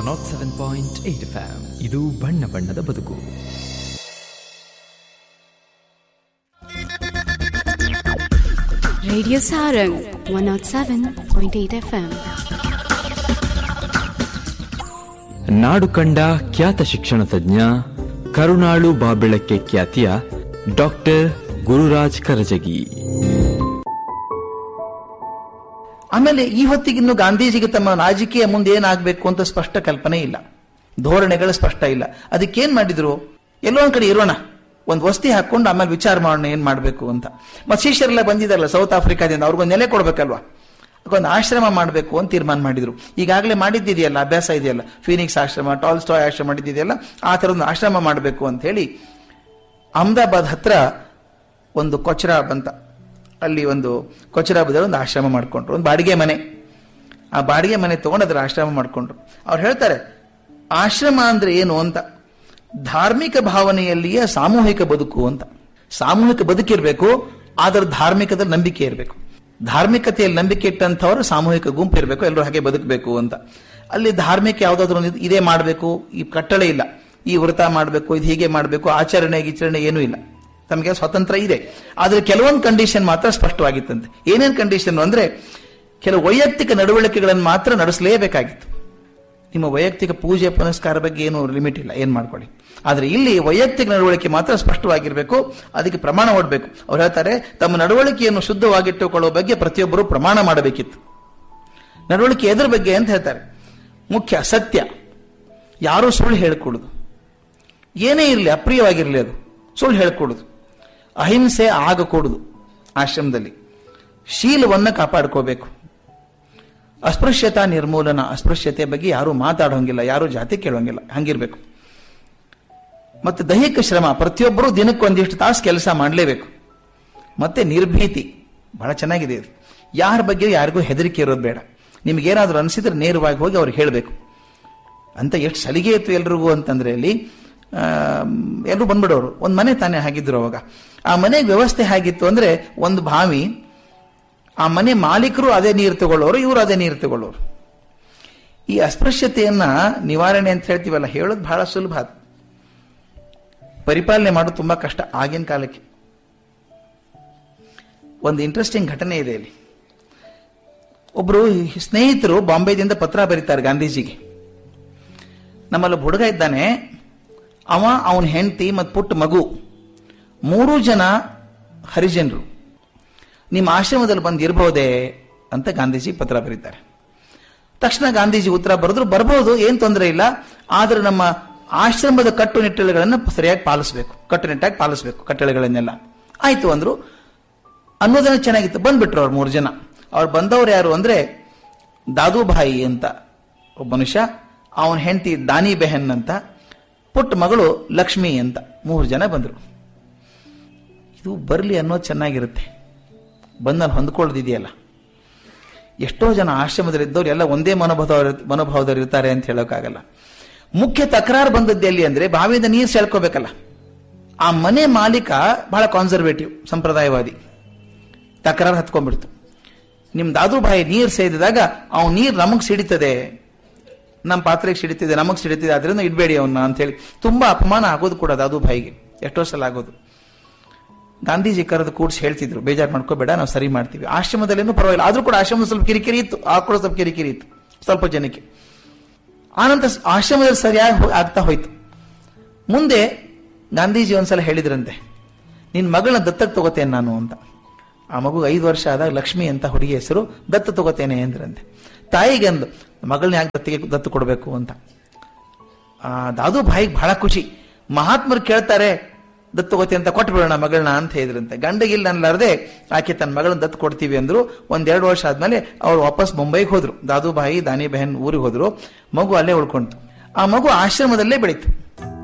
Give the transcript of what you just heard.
Not seven point eight FM ಇದು ಬಣ್ಣ ಬಣ್ಣದ ಬದುಕು Radio Sarang 107.8 FM. ನಾಡು ಕಂಡ ಖ್ಯಾತ ಶಿಕ್ಷಣ ತಜ್ಞ ಕರುಣಾಳು ಬಾಬೆಳಕ್ಕೆ ಖ್ಯಾತಿಯ ಡಾಕ್ಟರ್ ಗುರುರಾಜ್ ಕರಜಗಿ ಆಮೇಲೆ ಈ ಹೊತ್ತಿಗಿನ್ನು ಗಾಂಧೀಜಿಗೆ ತಮ್ಮ ರಾಜಕೀಯ ಮುಂದೆ ಏನಾಗಬೇಕು ಅಂತ ಸ್ಪಷ್ಟ ಕಲ್ಪನೆ ಇಲ್ಲ ಧೋರಣೆಗಳು ಸ್ಪಷ್ಟ ಇಲ್ಲ ಅದಕ್ಕೇನ್ ಮಾಡಿದ್ರು ಎಲ್ಲೋ ಒಂದ್ ಕಡೆ ಇರೋಣ ಒಂದು ವಸ್ತಿ ಹಾಕೊಂಡು ಆಮೇಲೆ ವಿಚಾರ ಮಾಡೋಣ ಏನ್ ಮಾಡಬೇಕು ಅಂತ ಮತ್ತೆ ಶಿಷ್ಯರೆಲ್ಲ ಬಂದಿದಾರಲ್ಲ ಸೌತ್ ಆಫ್ರಿಕಾದಿಂದ ಅವ್ರಿಗೊಂದು ನೆಲೆ ಕೊಡ್ಬೇಕಲ್ವಾ ಒಂದು ಆಶ್ರಮ ಮಾಡಬೇಕು ಅಂತ ತೀರ್ಮಾನ ಮಾಡಿದ್ರು ಈಗಾಗಲೇ ಮಾಡಿದ್ದಿದೆಯಲ್ಲ ಅಭ್ಯಾಸ ಇದೆಯಲ್ಲ ಫೀನಿಕ್ಸ್ ಆಶ್ರಮ ಟಾಲ್ ಸ್ಟಾಯ್ ಆಶ್ರಮ ಮಾಡಿದ್ದಿದೆಯಲ್ಲ ಆ ಥರ ಒಂದು ಆಶ್ರಮ ಮಾಡಬೇಕು ಅಂತ ಹೇಳಿ ಅಹಮದಾಬಾದ್ ಹತ್ರ ಒಂದು ಕೊಚರಾ ಬಂತ ಅಲ್ಲಿ ಒಂದು ಕೊಚರಾಬದಲ್ಲಿ ಒಂದು ಆಶ್ರಮ ಮಾಡ್ಕೊಂಡ್ರು ಒಂದು ಬಾಡಿಗೆ ಮನೆ ಆ ಬಾಡಿಗೆ ಮನೆ ತಗೊಂಡು ಅದರ ಆಶ್ರಮ ಮಾಡ್ಕೊಂಡ್ರು ಅವ್ರು ಹೇಳ್ತಾರೆ ಆಶ್ರಮ ಅಂದ್ರೆ ಏನು ಅಂತ ಧಾರ್ಮಿಕ ಭಾವನೆಯಲ್ಲಿಯೇ ಸಾಮೂಹಿಕ ಬದುಕು ಅಂತ ಸಾಮೂಹಿಕ ಬದುಕಿರ್ಬೇಕು ಆದ್ರೆ ಧಾರ್ಮಿಕದಲ್ಲಿ ನಂಬಿಕೆ ಇರಬೇಕು ಧಾರ್ಮಿಕತೆಯಲ್ಲಿ ನಂಬಿಕೆ ಇಟ್ಟಂಥವ್ರು ಸಾಮೂಹಿಕ ಗುಂಪು ಇರಬೇಕು ಎಲ್ಲರೂ ಹಾಗೆ ಬದುಕಬೇಕು ಅಂತ ಅಲ್ಲಿ ಧಾರ್ಮಿಕ ಯಾವುದಾದ್ರೂ ಒಂದು ಇದೇ ಮಾಡಬೇಕು ಈ ಕಟ್ಟಳೆ ಇಲ್ಲ ಈ ವ್ರತ ಮಾಡಬೇಕು ಇದು ಹೀಗೆ ಮಾಡಬೇಕು ಆಚರಣೆ ಗೀಚರಣೆ ಏನೂ ಇಲ್ಲ ತಮಗೆ ಸ್ವತಂತ್ರ ಇದೆ ಆದ್ರೆ ಕೆಲವೊಂದು ಕಂಡೀಷನ್ ಮಾತ್ರ ಸ್ಪಷ್ಟವಾಗಿತ್ತಂತೆ ಏನೇನು ಕಂಡೀಷನ್ ಅಂದ್ರೆ ಕೆಲವು ವೈಯಕ್ತಿಕ ನಡವಳಿಕೆಗಳನ್ನು ಮಾತ್ರ ನಡೆಸಲೇಬೇಕಾಗಿತ್ತು ನಿಮ್ಮ ವೈಯಕ್ತಿಕ ಪೂಜೆ ಪುನಸ್ಕಾರ ಬಗ್ಗೆ ಏನು ಲಿಮಿಟ್ ಇಲ್ಲ ಏನ್ ಮಾಡ್ಕೊಳ್ಳಿ ಆದ್ರೆ ಇಲ್ಲಿ ವೈಯಕ್ತಿಕ ನಡವಳಿಕೆ ಮಾತ್ರ ಸ್ಪಷ್ಟವಾಗಿರಬೇಕು ಅದಕ್ಕೆ ಪ್ರಮಾಣ ಓಡಬೇಕು ಅವ್ರು ಹೇಳ್ತಾರೆ ತಮ್ಮ ನಡವಳಿಕೆಯನ್ನು ಶುದ್ಧವಾಗಿಟ್ಟುಕೊಳ್ಳುವ ಬಗ್ಗೆ ಪ್ರತಿಯೊಬ್ಬರು ಪ್ರಮಾಣ ಮಾಡಬೇಕಿತ್ತು ನಡವಳಿಕೆ ಎದ್ರ ಬಗ್ಗೆ ಅಂತ ಹೇಳ್ತಾರೆ ಮುಖ್ಯ ಸತ್ಯ ಯಾರೂ ಸುಳ್ಳು ಹೇಳ್ಕೊಡುದು ಏನೇ ಇರಲಿ ಅಪ್ರಿಯವಾಗಿರಲಿ ಅದು ಸುಳ್ಳು ಹೇಳ್ಕೊಡುದು ಅಹಿಂಸೆ ಆಗಕೂಡುದು ಆಶ್ರಮದಲ್ಲಿ ಶೀಲವನ್ನ ಕಾಪಾಡ್ಕೋಬೇಕು ಅಸ್ಪೃಶ್ಯತಾ ನಿರ್ಮೂಲನ ಅಸ್ಪೃಶ್ಯತೆ ಬಗ್ಗೆ ಯಾರು ಮಾತಾಡೋಂಗಿಲ್ಲ ಯಾರು ಜಾತಿ ಕೇಳೋಂಗಿಲ್ಲ ಹಂಗಿರ್ಬೇಕು ಮತ್ತೆ ದೈಹಿಕ ಶ್ರಮ ಪ್ರತಿಯೊಬ್ಬರು ದಿನಕ್ಕೆ ಒಂದಿಷ್ಟು ತಾಸು ಕೆಲಸ ಮಾಡಲೇಬೇಕು ಮತ್ತೆ ನಿರ್ಭೀತಿ ಬಹಳ ಚೆನ್ನಾಗಿದೆ ಇದು ಯಾರ ಬಗ್ಗೆ ಯಾರಿಗೂ ಹೆದರಿಕೆ ಇರೋದು ಬೇಡ ನಿಮ್ಗೇನಾದ್ರೂ ಅನಿಸಿದ್ರೆ ನೇರವಾಗಿ ಹೋಗಿ ಅವ್ರಿಗೆ ಹೇಳಬೇಕು ಅಂತ ಎಷ್ಟು ಸಲಿಗೆ ಇತ್ತು ಎಲ್ರಿಗೂ ಅಂತಂದ್ರೆ ಅಲ್ಲಿ ಎಲ್ಲರೂ ಬಂದ್ಬಿಡೋರು ಒಂದು ಮನೆ ತಾನೇ ಹಾಗಿದ್ರು ಅವಾಗ ಆ ಮನೆಗೆ ವ್ಯವಸ್ಥೆ ಹೇಗಿತ್ತು ಅಂದ್ರೆ ಒಂದು ಬಾವಿ ಆ ಮನೆ ಮಾಲೀಕರು ಅದೇ ನೀರು ತಗೊಳ್ಳೋರು ಇವರು ಅದೇ ನೀರು ತಗೊಳ್ಳೋರು ಈ ಅಸ್ಪೃಶ್ಯತೆಯನ್ನ ನಿವಾರಣೆ ಅಂತ ಹೇಳ್ತೀವಲ್ಲ ಹೇಳೋದು ಬಹಳ ಸುಲಭ ಅದು. ಪರಿಪಾಲನೆ ಮಾಡೋದು ತುಂಬಾ ಕಷ್ಟ ಆಗಿನ ಕಾಲಕ್ಕೆ ಒಂದು ಇಂಟ್ರೆಸ್ಟಿಂಗ್ ಘಟನೆ ಇದೆ ಇಲ್ಲಿ ಒಬ್ರು ಸ್ನೇಹಿತರು ಬಾಂಬೆದಿಂದ ಪತ್ರ ಬರೀತಾರೆ ಗಾಂಧೀಜಿಗೆ ನಮ್ಮಲ್ಲಿ ಒಬ್ಬ ಹುಡುಗ ಇದ್ದಾನೆ ಅವ ಅವನ ಹೆಂಡತಿ ಮತ್ತು ಪುಟ್ಟ ಮಗು ಮೂರು ಜನ ಹರಿಜನರು ನಿಮ್ಮ ಆಶ್ರಮದಲ್ಲಿ ಬಂದು ಇರಬಹುದೇ ಅಂತ ಗಾಂಧೀಜಿ ಪತ್ರ ಬರೀತಾರೆ ತಕ್ಷಣ ಗಾಂಧೀಜಿ ಉತ್ತರ ಬರೆದ್ರು ಬರ್ಬೋದು ಏನ್ ತೊಂದರೆ ಇಲ್ಲ ಆದ್ರೆ ನಮ್ಮ ಆಶ್ರಮದ ಕಟ್ಟುನಿಟ್ಟುಗಳನ್ನು ಸರಿಯಾಗಿ ಪಾಲಿಸಬೇಕು ಕಟ್ಟುನಿಟ್ಟಾಗಿ ಪಾಲಿಸಬೇಕು ಕಟ್ಟಳೆಗಳನ್ನೆಲ್ಲ ಆಯ್ತು ಅಂದ್ರು ಅನ್ನೋದನ್ನ ಚೆನ್ನಾಗಿತ್ತು ಬಂದ್ಬಿಟ್ರು ಅವ್ರು ಮೂರು ಜನ ಅವ್ರು ಬಂದವ್ರು ಯಾರು ಅಂದ್ರೆ ದಾದುಭಾಯಿ ಅಂತ ಒಬ್ಬ ಮನುಷ್ಯ ಅವನ ಹೆಂಡತಿ ದಾನಿ ಬೆಹನ್ ಅಂತ ಪುಟ್ಟ ಮಗಳು ಲಕ್ಷ್ಮಿ ಅಂತ ಮೂರು ಜನ ಬಂದರು ಇದು ಬರಲಿ ಅನ್ನೋದು ಚೆನ್ನಾಗಿರುತ್ತೆ ಬಂದಲ್ಲಿ ಹೊಂದ್ಕೊಳ್ಳೋದಿದೆಯಲ್ಲ ಎಷ್ಟೋ ಜನ ಆಶ್ರಮದಲ್ಲಿ ಇದ್ದವ್ರು ಎಲ್ಲ ಒಂದೇ ಮನೋಭಾವ ಮನೋಭಾವದವ್ರು ಇರ್ತಾರೆ ಅಂತ ಹೇಳೋಕ್ಕಾಗಲ್ಲ ಮುಖ್ಯ ತಕರಾರು ಬಂದದ್ದು ಎಲ್ಲಿ ಅಂದ್ರೆ ಬಾವಿಯಿಂದ ನೀರು ಸೆಳ್ಕೋಬೇಕಲ್ಲ ಆ ಮನೆ ಮಾಲೀಕ ಬಹಳ ಕಾನ್ಸರ್ವೇಟಿವ್ ಸಂಪ್ರದಾಯವಾದಿ ತಕರಾರು ಹತ್ಕೊಂಡ್ಬಿಡ್ತು ನಿಮ್ ದಾದುಭಾಯಿ ನೀರು ಸೇದಿದಾಗ ಅವ್ನು ನೀರು ನಮಗ್ ಸಿಡಿತದೆ ನಮ್ಮ ಪಾತ್ರೆಗೆ ಸಿಡಿತಿದೆ ನಮಗ್ ಸಿಡಿತಿದೆ ಅದರಿಂದ ಇಡಬೇಡಿ ಅವನ್ನ ಅಂತ ಹೇಳಿ ತುಂಬಾ ಅಪಮಾನ ಆಗೋದು ಕೂಡ ದಾದುಭಾಯಿಗೆ ಎಷ್ಟೋ ಸಲ ಆಗೋದು ಗಾಂಧೀಜಿ ಕರೆದು ಕೂಡಿಸಿ ಹೇಳ್ತಿದ್ರು ಬೇಜಾರು ಮಾಡ್ಕೋಬೇಡ ನಾವು ಸರಿ ಮಾಡ್ತೀವಿ ಆಶ್ರಮದಲ್ಲೇನು ಪರವಾಗಿಲ್ಲ ಆದ್ರೂ ಕೂಡ ಆಶ್ರಮ ಸ್ವಲ್ಪ ಕಿರಿಕಿರಿ ಇತ್ತು ಆ ಕೂಡ ಸ್ವಲ್ಪ ಕಿರಿಕಿರಿ ಇತ್ತು ಸ್ವಲ್ಪ ಜನಕ್ಕೆ ಆನಂತರ ಆಶ್ರಮದಲ್ಲಿ ಸರಿಯಾಗಿ ಹೋ- ಆಗ್ತಾ ಹೋಯ್ತು ಮುಂದೆ ಗಾಂಧೀಜಿ ಒಂದ್ಸಲ ಹೇಳಿದ್ರಂತೆ ನಿನ್ ಮಗಳನ್ನ ದತ್ತಕ್ಕೆ ತಗೋತೇನೆ ನಾನು ಅಂತ ಆ ಮಗು ಐದು ವರ್ಷ ಆದಾಗ ಲಕ್ಷ್ಮಿ ಅಂತ ಹುಡುಗಿ ಹೆಸರು ದತ್ತ ತಗೋತೇನೆ ಅಂದ್ರಂತೆ ತಾಯಿಗೆ ಅಂದು ಮಗಳನ್ನ ಯಾಕೆ ದತ್ತಿಗೆ ದತ್ತು ಕೊಡಬೇಕು ಅಂತ ಆ ದಾದು ಭಾಯಿಗೆ ಬಹಳ ಖುಷಿ ಮಹಾತ್ಮರು ಕೇಳ್ತಾರೆ ದತ್ತು ತಗೋತಿ ಅಂತ ಕೊಟ್ಟು ಬಿಡೋಣ ಮಗಳನ್ನ ಅಂತ ಹೇಳಿದ್ರಂತೆ ಗಂಡಗಿಲ್ಲ ಅನ್ಲಾರ್ದೆ ಆಕೆ ತನ್ನ ಮಗಳನ್ನ ದತ್ತು ಕೊಡ್ತೀವಿ ಅಂದ್ರು ಒಂದೆರಡು ವರ್ಷ ಆದ್ಮೇಲೆ ಅವ್ರು ವಾಪಸ್ ಮುಂಬೈಗೆ ಹೋದ್ರು ದಾದುಭಾಯಿ ದಾನಿ ಬೆಹನ್ ಊರಿಗೆ ಹೋದ್ರು ಮಗು ಅಲ್ಲೇ ಉಳ್ಕೊಂತು ಆ ಮಗು ಆಶ್ರಮದಲ್ಲೇ ಬೆಳೀತು